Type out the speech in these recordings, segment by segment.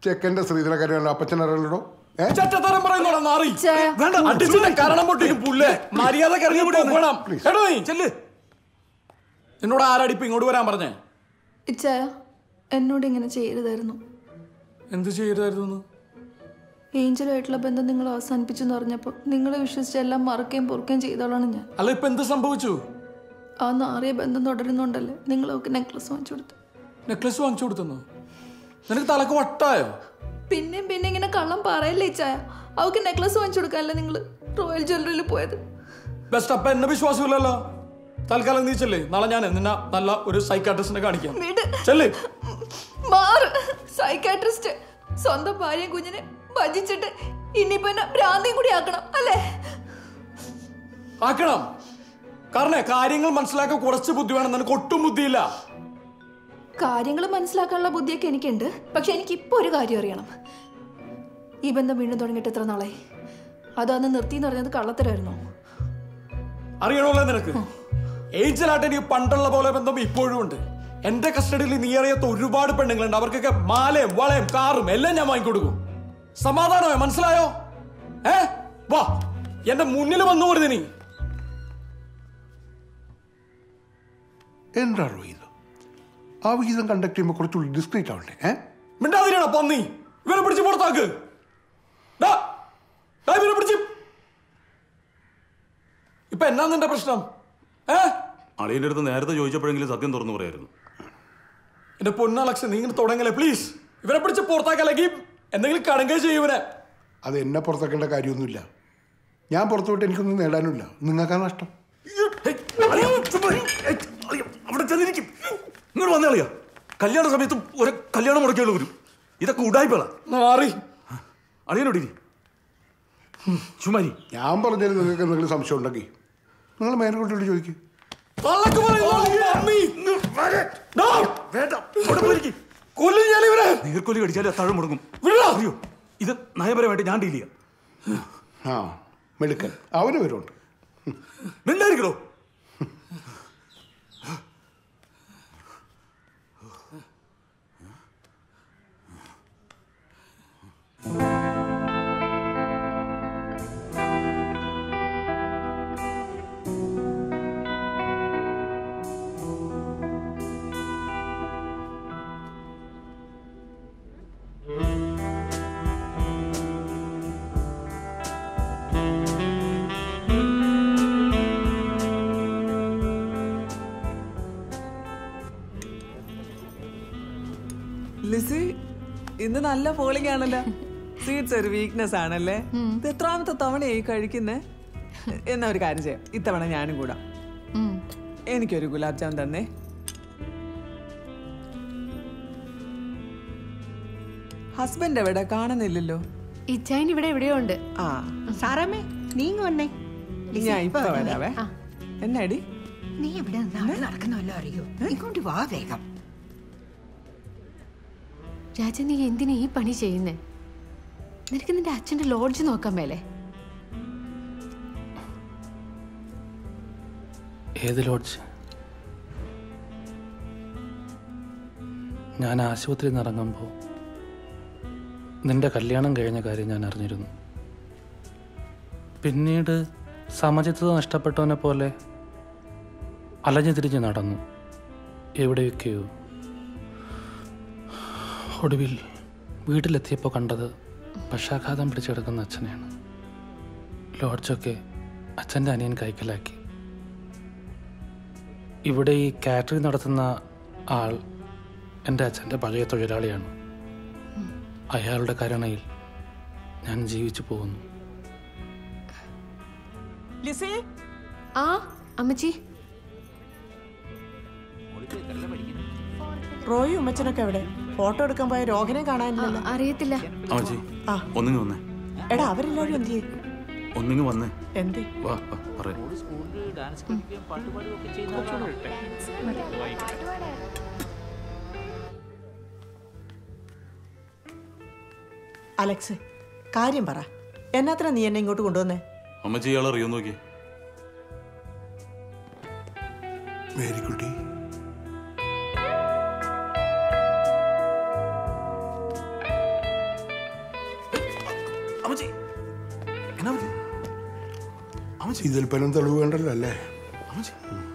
ചെക്കന്റെ ശ്രീധര കാര്യമല്ല അപ്പച്ചൻ അറിയല്ലോ ഏ ചറ്റത്തരം പറയുന്നോടാ നാറി ചേ. വേണ്ട അടിച്ചിട്ട് കരണം പൊട്ടിക്കും പുല്ലേ മര്യാദ കറങ്ങി പോകണം കേട്ടോ നീ ചെല്ല് എന്നോട് ആരാടിപ്പ് ഇങ്ങോട്ട് വരാൻ പറഞ്ഞേ ഇച്ചായ എന്നോട് ഇങ്ങനെ ചെയ്യരുതായിരുന്നു എന്ത് ചെയ്യരുതായിരുന്നു ഏഞ്ചലുമായിട്ടുള്ള ബന്ധം നിങ്ങൾ അവസാനിപ്പിച്ചു എന്ന് പറഞ്ഞപ്പോൾ നിങ്ങളെ വിശ്വസിച്ച് എല്ലാം മറക്കുകയും പൊറുക്കുകയും ചെയ്തോളാണ് ഞാൻ അല്ല ഇപ്പൊ എന്ത് സംഭവിച്ചു ആ നാറിയ ബന്ധം തുടരുന്നുണ്ടല്ലേ നിങ്ങൾ അവൾക്ക് നെക്ലസ് വാങ്ങിച്ചു കൊടുത്തു നെക്ലസ് വാങ്ങിച്ചു കൊടുത്തു നിനക്ക് തലക്ക് വട്ടായോ പിന്നെയും പിന്നെ ഇങ്ങനെ കള്ളം പറയല്ലേ ഇച്ചായ അവൾക്ക് നെക്ലസ് വാങ്ങിച്ചു കൊടുക്കാനല്ലേ നിങ്ങൾ റോയൽ ജ്വല്ലറിയിൽ പോയത് ബെസ്റ്റ് അപ്പൊ എന്നെ വിശ്വാസമില്ലല്ലോ തൽക്കാലം നീ ചെല്ലേ നാളെ ഞാൻ നിന്നെ നല്ല ഒരു സൈക്കാട്രിസ്റ്റിനെ കാണിക്കാം വീട് ചെല്ലേ മാറ് സൈക്കാട്രിസ്റ്റ് സ്വന്തം ഭാര്യയും കുഞ്ഞിനെ ഭജിച്ചിട്ട് ഇനിയിപ്പോ എന്നെ ഭ്രാന്തിയും കൂടി ആക്കണം അല്ലേ ആക്കണം കാരണം കാര്യങ്ങൾ മനസ്സിലാക്കാൻ കുറച്ച് ബുദ്ധി വേണം നിനക്ക് ഒട്ടും ബുദ്ധിയില്ല കാര്യങ്ങൾ മനസ്സിലാക്കാനുള്ള ബുദ്ധിയൊക്കെ എനിക്കുണ്ട് പക്ഷെ എനിക്ക് ഇപ്പോൾ ഒരു കാര്യം അറിയണം ഈ ബന്ധം വീണ്ടും തുടങ്ങിയിട്ട് എത്ര നാളായി അതന്ന് നിർത്തി എന്ന് പറഞ്ഞത് കള്ളത്തരായിരുന്നോ അറിയണമല്ലോ നിനക്ക് ഏഞ്ചലായിട്ട് എനിക്ക് പണ്ടുള്ള പോലെ ബന്ധം ഇപ്പോഴും ഉണ്ട് എന്റെ കസ്റ്റഡിയിൽ നീ അറിയാത്ത ഒരുപാട് പെണ്ണുങ്ങളുണ്ട് അവർക്കൊക്കെ മാലയും വളയും കാറും എല്ലാം ഞാൻ വാങ്ങിക്കൊടുക്കും സമാധാനമോ മനസ്സിലായോ ഏ വാ എന്റെ മുന്നിൽ വന്നു പോരുത് നീ എന്താണോ ഇത് ആ വിഹിതം കണ്ടക്ട് ചെയ്യുമ്പോൾ കുറച്ചുകൂടി ഡിസ്ക്രീറ്റ് ആവണ്ടേ ഏ മിണ്ടാതിരിയാണോ പന്നി ഇവനെ പിടിച്ച് പുറത്താക്ക് ഡാ, ഡാ ഇവനെ പിടിച്ച് ഇപ്പൊ എന്നാ നിന്റെ പ്രശ്നം ഏ അളിയൻ്റെ അടുത്ത് നേരത്തെ ചോദിച്ചപ്പോഴെങ്കിലും സത്യം തുറന്നു പറയായിരുന്നു എന്റെ പൊന്നലക്ഷൻ നീ ഇങ്ങനെ തുടങ്ങല്ലേ പ്ലീസ് ഇവനെ പിടിച്ച് പുറത്താക്കല്ലെങ്കിൽ എന്തെങ്കിലും കടങ്ക ചെയ്യൂവനെ അത് എന്നെ പുറത്താക്കേണ്ട കാര്യമൊന്നുമില്ല ഞാൻ പുറത്തു വിട്ട് എനിക്കൊന്നും നേടാനുമില്ല നിങ്ങൾക്കാ നഷ്ടം അവിടെ ചെന്നിരിക്കും ഇങ്ങോട്ട് വന്നേ അളിയാ കല്യാണ സമയത്ത് ഒരു കല്യാണം മുടക്കിയുള്ള വരും ഇതൊക്കെ ഉടായ്പളാ മാറി അളിയനോടി ചുമാരി ഞാൻ പറഞ്ഞാലും നിങ്ങൾക്ക് എന്തെങ്കിലും സംശയം ഉണ്ടെങ്കിൽ നിങ്ങൾ മേനോട്ടോട് ചോദിക്കും തള്ളക്ക് പറയുന്നു, പന്നി. ഡാ, കൊല്ലും ഞാൻ ഇവനെ നീർക്കൊല്ലി കടിച്ചാലേ താഴെ മുടങ്ങും വിടാ. അറിയോ ഇത് നയപരമായിട്ട് ഞാൻ ഡീൽ ചെയ്യാം ആ മെടുക്കൻ അവന് വരുന്നുണ്ട് മിണ്ടായിരിക്കണോ ലിസി ഇന്ന് നല്ല പോളിംഗ് ആണല്ലോ സ്വീറ്റ്സ് ഒരു വീക്ക്നെസ് ആണല്ലേ ഇത് എത്രാമത്തെ തവണയായി കഴിക്കുന്നേ എന്നാ ഒരു കാര്യം ചെയ്യാം ഇത്തവണ ഞാനും കൂടാം എനിക്കൊരു ഗുലാബ് ജാം തന്നേ ഹസ്ബൻഡ് എവിടെ കാണുന്നില്ലല്ലോ ഇച്ചായൻ ഇവിടെ എവിടെയോ ഉണ്ട് ആ സാറാമ്മേ നീങ്ങ വന്നേ ലിസി, ഞാൻ ഇപ്പൊ ഇപ്പൊ വരണേ. വരാവേ ആ, എന്നാടി നീ ഇവിടെ നാളെ നടക്കുന്നല്ലോ അറിയോ ഇങ്ങോട്ട് വാ വേഗം രാജ നീ എന്തിനാ ഈ പണി ചെയ്യുന്നേ നിനക്ക് നിന്റെ അച്ഛന്റെ ലോഡ്ജ് നോക്കാൻ മേലെ ഏത് ലോഡ്ജ് ഞാൻ ആശുപത്രിയിൽ നിന്ന് ഇറങ്ങുമ്പോൾ നിന്റെ കല്യാണം കഴിഞ്ഞ കാര്യം ഞാൻ അറിഞ്ഞിരുന്നു പിന്നീട് സമചിത്തത നഷ്ടപ്പെട്ടവനെ പോലെ അലഞ്ഞു തിരിഞ്ഞ് നടന്നു എവിടെയൊക്കെയോ ഒടുവിൽ വീട്ടിലെത്തിയപ്പോൾ കണ്ടത് പക്ഷാഘാതം പിടിച്ചെടുക്കുന്ന അച്ഛനെയാണ് ലോഡ്ജൊക്കെ അച്ഛൻ്റെ അനിയൻ കൈക്കലാക്കി ഇവിടെ ഈ കാറ്ററിംഗ് നടത്തുന്ന ആൾ എൻ്റെ അച്ഛൻ്റെ പഴയ തൊഴിലാളിയാണ് അയാളുടെ കരുണയിൽ ഞാൻ ജീവിച്ചു പോകുന്നു ലിസി ആ അമ്മച്ചി റോയും ഉമ്മച്ചനൊക്കെ എവിടെ ഫോട്ടോ എടുക്കാൻ പോയ രോഗനെ കാണാനില്ലല്ലോ അറിയത്തില്ല അമ്മച്ചി ആ. ഒന്നിങ്ങ് വന്നേ എടാ അവരെല്ലാവരും എന്ത് ചെയ്യും ഒന്നിങ്ങ് വന്നേ എന്തേ വാ വാ പറയാം അലക്സ് കാര്യം പറ എന്നാത്ര നീ എന്നെ ഇങ്ങോട്ട് കൊണ്ടുവന്നേ അമ്മച്ചി ഇയാളെ അറിയോ നോക്കി മേരിക്കുട്ടി അമ്മച്ചി എന്നാ പറ്റി അമ്മച്ചി ഇതിൽ പരം തെളിവ് വേണ്ടല്ലോ അല്ലേ അമ്മച്ചി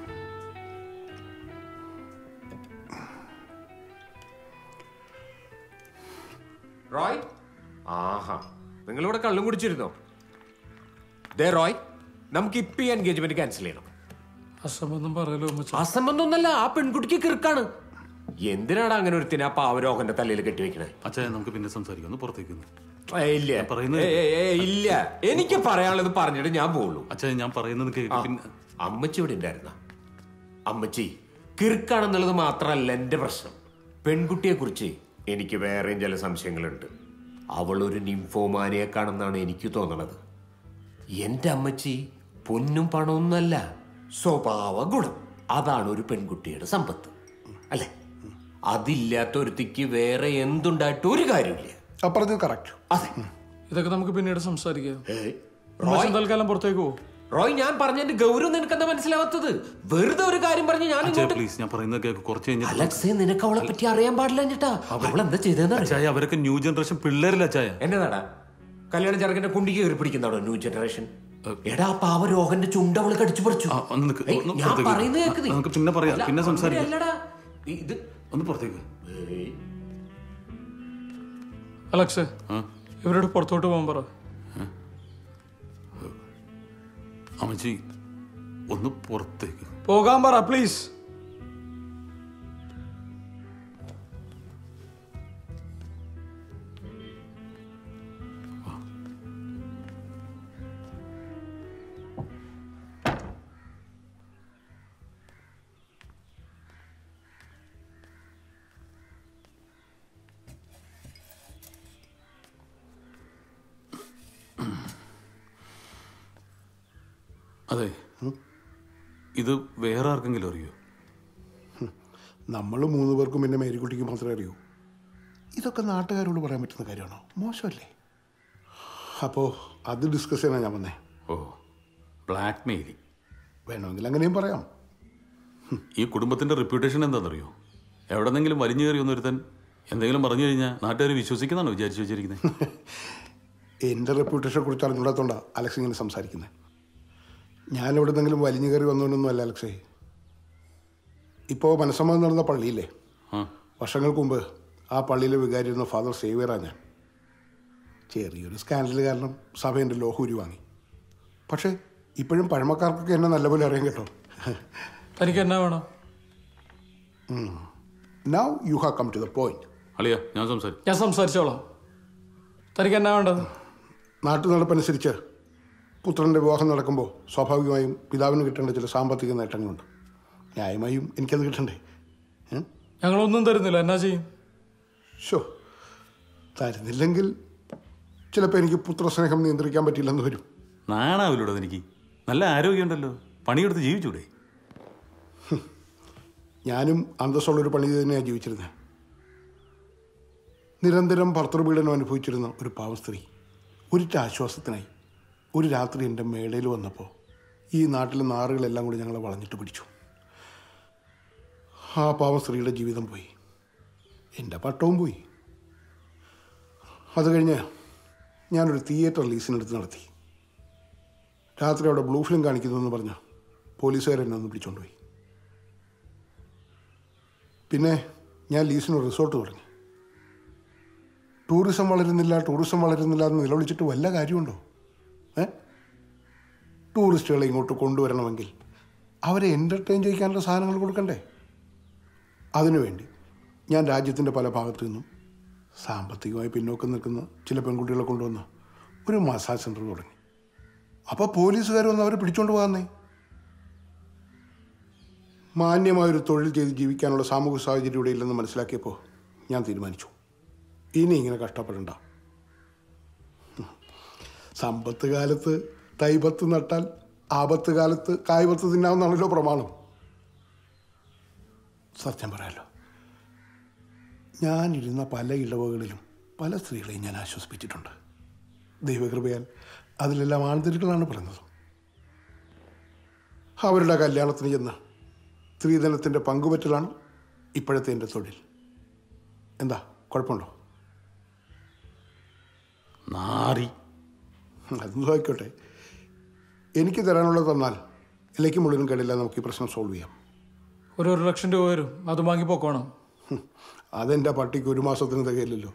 റോയ് ആഹാ നിങ്ങളിവിടെ കള്ളും കുടിച്ചിരുന്നോ ദേ റോയ് നമുക്ക് ഇപ്പൊ ഈ എൻഗേജ്മെന്റ് ക്യാൻസൽ ചെയ്യണം അസംബന്ധം പറയലോ അമ്മച്ചി അസംബന്ധം ഒന്നല്ല ആ പെൺകുട്ടിക്ക് കിറുക്കാണ് എന്തിനാണ് അങ്ങനെ ഒരുത്തിനെ ആ പാവരോഹന്റെ തലയിൽ കെട്ടിവെക്കണേ അച്ഛാ നമുക്ക് പിന്നെ സംസാരിക്കാം ഒന്ന് പുറത്തേക്ക് നിന്ന്. ഏയ് ഇല്ല പറയുന്നത് ഏയ് ഏയ് ഏയ് ഇല്ല എനിക്ക് പറയാനുള്ളത് പറഞ്ഞിട്ട് ഞാൻ പോവുള്ളൂ അച്ഛാ ഞാൻ പറയുന്നത് കേൾക്ക് ആ, പിന്നെ അമ്മച്ചി ഇവിടെ ഉണ്ടായിരുന്ന അമ്മച്ചി കിറുക്കാണെന്നുള്ളത് മാത്രമല്ല എന്റെ പ്രശ്നം പെൺകുട്ടിയെ കുറിച്ച് എനിക്ക് വേറെയും ചില സംശയങ്ങളുണ്ട് അവൾ ഒരു നിംഫോമാനിയെ കാണുന്നാണ് എനിക്ക് തോന്നണത് എന്റെ അമ്മച്ചി പൊന്നും പണമൊന്നുമല്ല സ്വഭാവ ഗുണം അതാണ് ഒരു പെൺകുട്ടിയുടെ സമ്പത്ത് അല്ലെ അതില്ലാത്ത ഒരുത്തിക്ക് വേറെ എന്തുണ്ടായിട്ട് ഒരു കാര്യമില്ല അപ്പറഞ്ഞത് കറക്റ്റ് അതെ ഇതൊക്കെ നമുക്ക് പിന്നീട് സംസാരിക്കാം ഏയ്, അമ്മച്ചി റോയ് തൽക്കാലം പുറത്തേക്ക് പോകും റോയ് ഞാൻ പറഞ്ഞതിന്റെ ഗൗരവം നിനക്കെന്താ മനസ്സിലാവാത്തത് വെറുതെ ഒരു കാര്യം പറഞ്ഞ് ഞാൻ അച്ഛാ ഇങ്ങോട്ട് പ്ലീസ് ഞാൻ പറയുന്നത് കേൾക്ക് കുറച്ച് കഴിഞ്ഞിട്ട് അലക്സേ നിനക്ക് അവളെ പറ്റി അറിയാൻ പാടില്ല ചേട്ടാ അവൾ എന്താ ചെയ്തെന്ന് അച്ചായ അവരൊക്കെ ന്യൂ ജനറേഷൻ പിള്ളേരില്ല അച്ചായ എന്നതാടാ കല്യാണ ചെറുക്കന്റെ കുണ്ടിക്ക് കയറി പിടിക്കുന്നതാണോ ന്യൂ ജനറേഷൻ എടാ ആ പാവ രോഹന്റെ ചുണ്ട് അവള് കടിച്ചു പറിച്ചു ആ, ഒന്ന് നിക്ക്, ഏയ്, ഒന്ന് ഞാൻ പുറത്തേക്ക് പറയുന്നത് നിക്ക്. കേക്ക് നീ. നമുക്ക് പിന്നെ പറയാം, അല്ല, പിന്നെ സംസാരിക്കാം. അങ്ങനെയല്ലടാ. ഇത് ഒന്ന് പുറത്തേക്ക് ഏയ്, അലക്സേ ആ ഇവരോട് പുറത്തോട്ട് പോകാൻ പറ അമ്മച്ചി ഒന്ന് പുറത്തേക്ക് പോകാൻ പറ പ്ലീസ് അതെ ഇത് വേറെ ആർക്കെങ്കിലും അറിയോ നമ്മൾ മൂന്ന് പേർക്കും പിന്നെ മേരിക്കുട്ടിക്ക് മാത്രമേ അറിയൂ ഇതൊക്കെ നാട്ടുകാരോട് പറയാൻ പറ്റുന്ന കാര്യമാണോ മോശമല്ലേ അപ്പോൾ അത് ഡിസ്കസ് ചെയ്യാനാണ് ഞാൻ വന്നേ ഓ ബ്ലാക്ക് മെയിലിംഗ് വേണമെങ്കിൽ അങ്ങനെയും പറയാം ഈ കുടുംബത്തിന്റെ റെപ്യൂട്ടേഷൻ എന്താണെന്നറിയോ എവിടെന്നെങ്കിലും വലിഞ്ഞു കയറി ഒന്നൊരുത്തൻ എന്തെങ്കിലും പറഞ്ഞു കഴിഞ്ഞാൽ നാട്ടുകാർ വിശ്വസിക്കുന്നതാണോ വിചാരിച്ചു വെച്ചിരിക്കുന്നത് എൻ്റെ റെപ്യൂട്ടേഷനെ കുറിച്ച് അറിഞ്ഞൂടാത്തോണ്ടാണ് അലക്സ് ഇങ്ങനെ സംസാരിക്കുന്നത് ഞാൻ എവിടെ നിന്നെങ്കിലും വലിഞ്ഞു കയറി വന്നുകൊണ്ടൊന്നും അല്ല അലക്സേ ഇപ്പോൾ മനസ്സമ്മതം നടന്ന പള്ളിയില്ലേ ആ വർഷങ്ങൾക്ക് മുമ്പ് ആ പള്ളിയിലെ വികാരിയിരുന്ന ഫാദർ സേവിയറാണ് ഞാൻ ചെറിയൊരു സ്കാൻഡൽ കാരണം സഭ എൻ്റെ ലോഹൂരി വാങ്ങി പക്ഷേ ഇപ്പോഴും പഴമക്കാർക്കൊക്കെ എന്നെ നല്ലപോലെ അറിയാൻ കേട്ടോ തനിക്ക് എന്നാ വേണം now you have come to the point അളിയ ഞാൻ സംസാരിക്കും ഞാൻ സംസാരിച്ചോളാം തനിക്ക് എന്നാ വേണ്ടത് നാട്ടു നടപ്പനുസരിച്ച് പുത്രൻ്റെ വിവാഹം നടക്കുമ്പോൾ സ്വാഭാവികമായും പിതാവിന് കിട്ടേണ്ട ചില സാമ്പത്തിക നേട്ടങ്ങളുണ്ട് ന്യായമായും എനിക്കത് കിട്ടണ്ടേ ഏ? ഞങ്ങളൊന്നും തരുന്നില്ല എന്നാ ചെയ്യും ഷോ തരുന്നില്ലെങ്കിൽ ചിലപ്പോൾ എനിക്ക് പുത്രസ്നേഹം നിയന്ത്രിക്കാൻ പറ്റില്ലെന്ന് വരും നാണാവില്ലൂടെ എനിക്ക് നല്ല ആരോഗ്യമുണ്ടല്ലോ പണിയെടുത്ത് ജീവിച്ചൂടെ ഞാനും അന്തസ്സുള്ളൊരു പണി തന്നെയാണ് ജീവിച്ചിരുന്നത് നിരന്തരം ഭർത്തൃപീഡനം അനുഭവിച്ചിരുന്ന ഒരു പാവ സ്ത്രീ ഒരിറ്റ ആശ്വാസത്തിനായി ഒരു രാത്രി എൻ്റെ മേടയിൽ വന്നപ്പോൾ ഈ നാട്ടിലെ നാറുകളെല്ലാം കൂടി ഞങ്ങളെ വളഞ്ഞിട്ട് പിടിച്ചു ആ പാവ സ്ത്രീയുടെ ജീവിതം പോയി എൻ്റെ പട്ടവും പോയി അത് കഴിഞ്ഞ് ഞാനൊരു തിയേറ്റർ ലീസിനെടുത്ത് നടത്തി രാത്രി അവിടെ ബ്ലൂ ഫിലിം കാണിക്കുന്നു പറഞ്ഞ് പോലീസുകാരെന്നെ ഒന്ന് പിടിച്ചുകൊണ്ടുപോയി പിന്നെ ഞാൻ ലീസിന് റിസോർട്ട് തുടങ്ങി ടൂറിസം വളരുന്നില്ല ടൂറിസം വളരുന്നില്ല എന്ന് നിലവിളിച്ചിട്ട് വല്ല കാര്യമുണ്ടോ ഏ ടൂറിസ്റ്റുകളെ ഇങ്ങോട്ട് കൊണ്ടുവരണമെങ്കിൽ അവരെ എൻ്റർടൈൻ ചെയ്യിക്കാനുള്ള സാധനങ്ങൾ കൊടുക്കണ്ടേ അതിനുവേണ്ടി ഞാൻ രാജ്യത്തിൻ്റെ പല ഭാഗത്തു നിന്നും സാമ്പത്തികമായി പിന്നോക്കം നിൽക്കുന്ന ചില പെൺകുട്ടികളെ കൊണ്ടുവന്ന് ഒരു മസാജ് സെൻറ്റർ തുടങ്ങി അപ്പോൾ പോലീസുകാർ വന്ന് അവരെ പിടിച്ചോണ്ട് പോകാന്നേ മാന്യമായൊരു തൊഴിൽ ചെയ്ത് ജീവിക്കാനുള്ള സാമൂഹിക സാഹചര്യം ഇവിടെ ഇല്ലെന്ന് മനസ്സിലാക്കിയപ്പോൾ ഞാൻ തീരുമാനിച്ചു ഇനി ഇങ്ങനെ കഷ്ടപ്പെടണ്ട ഹും. സമ്പത്ത് കാലത്ത് തൈപത്ത് നട്ടാൽ ആപത്ത് കാലത്ത് കായ്പത്ത് തിന്നാമെന്നാണല്ലോ പ്രമാണം സത്യം പറയാലോ ഞാനിരുന്ന പല ഇളവുകളിലും പല സ്ത്രീകളെയും ഞാൻ ആശ്വസിപ്പിച്ചിട്ടുണ്ട് ദൈവകൃപയാൽ അതിലെല്ലാം ആന്തരികളാണ് പറഞ്ഞത് അവരുടെ കല്യാണത്തിന് ചെന്ന് സ്ത്രീധനത്തിൻ്റെ പങ്കുപറ്റലാണ് ഇപ്പോഴത്തെ എൻ്റെ തൊഴിൽ എന്താ കുഴപ്പമുണ്ടോ നാറി അതൊന്നും ആയിക്കോട്ടെ എനിക്ക് തരാനുള്ളത് തന്നാൽ ഇലയ്ക്ക് മുള്ളിനും കേടില്ല നമുക്ക് ഈ പ്രശ്നം സോൾവ് ചെയ്യാം ഒരു ഒരു ലക്ഷം രൂപ വരും അത് വാങ്ങി പോക്കോണം ഹും, അതെൻ്റെ പട്ടിക്ക് ഒരു മാസത്തിന് തികയില്ലല്ലോ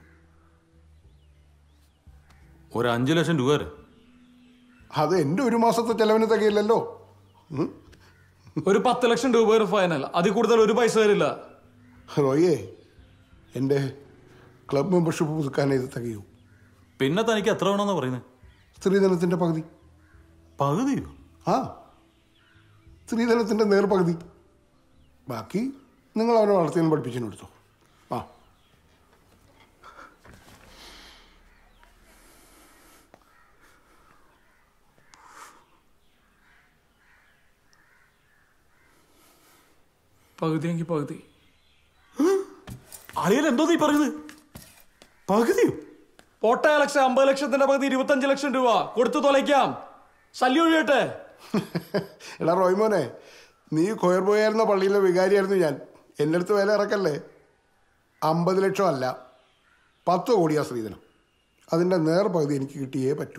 ഒരു അഞ്ച് ലക്ഷം രൂപ വരെ അത് എൻ്റെ ഒരു മാസത്തെ ചെലവിന് തികയില്ലല്ലോ ഉം. ഒരു പത്ത് ലക്ഷം രൂപ വരും ഫൈനൽ അതിൽ കൂടുതൽ ഒരു പൈസ വരില്ല റോയേ എൻ്റെ ക്ലബ് മെമ്പർഷിപ്പ് പുതുക്കാനേ ഇത് തികയൂ പിന്നെ തനിക്ക് എത്ര വേണമെന്നാ പറയുന്നത് സ്ത്രീധനത്തിൻ്റെ പകുതി പകുതിയോ ആ സ്ത്രീധനത്തിൻ്റെ നേർപകുതി ബാക്കി നിങ്ങൾ അവനെ വളർത്തിയും പഠിപ്പിച്ചു എടുത്തോ ആ പകുതിയെങ്കിൽ പകുതി അളിയൻ എന്തോ നീ പറയുന്നത് പകുതിയോ പോട്ടെ ലക്ഷം അമ്പത് ലക്ഷത്തിന്റെ പകുതി ഇരുപത്തഞ്ച് ലക്ഷം രൂപ കൊടുത്തു തൊലയ്ക്കാം ശല്യം ഒഴിയട്ടെ എടാ റോയ്മോനെ നീ കൊയർ പോയായിരുന്ന പള്ളിയിലെ വികാരിയായിരുന്നു ഞാൻ എൻ്റെ അടുത്ത് വില ഇറക്കല്ലേ അമ്പത് ലക്ഷം അല്ല പത്ത് കോടിയാ സ്ത്രീധനം അതിൻ്റെ നേർ പകുതി എനിക്ക് കിട്ടിയേ പറ്റൂ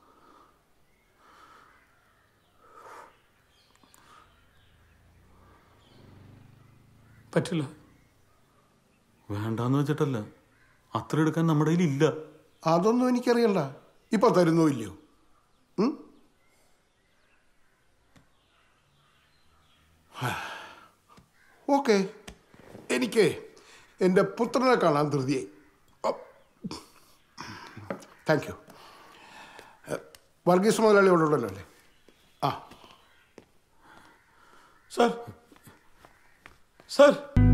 പറ്റില്ല വേണ്ടാന്ന് വെച്ചിട്ടല്ല അത്ര എടുക്കാൻ നമ്മുടെ കയ്യിൽ ഇല്ല അതൊന്നും എനിക്കറിയണ്ട ഇപ്പൊ തരുന്നോ ഇല്ലയോ ഉം? ഓക്കെ എനിക്ക് എൻ്റെ പുത്രനെ കാണാൻ ധൃതിയായി താങ്ക് യു വർഗീസ് മുതലാളി ഇവിടെ ഉണ്ടല്ലോ അല്ലേ ആ സർ സർ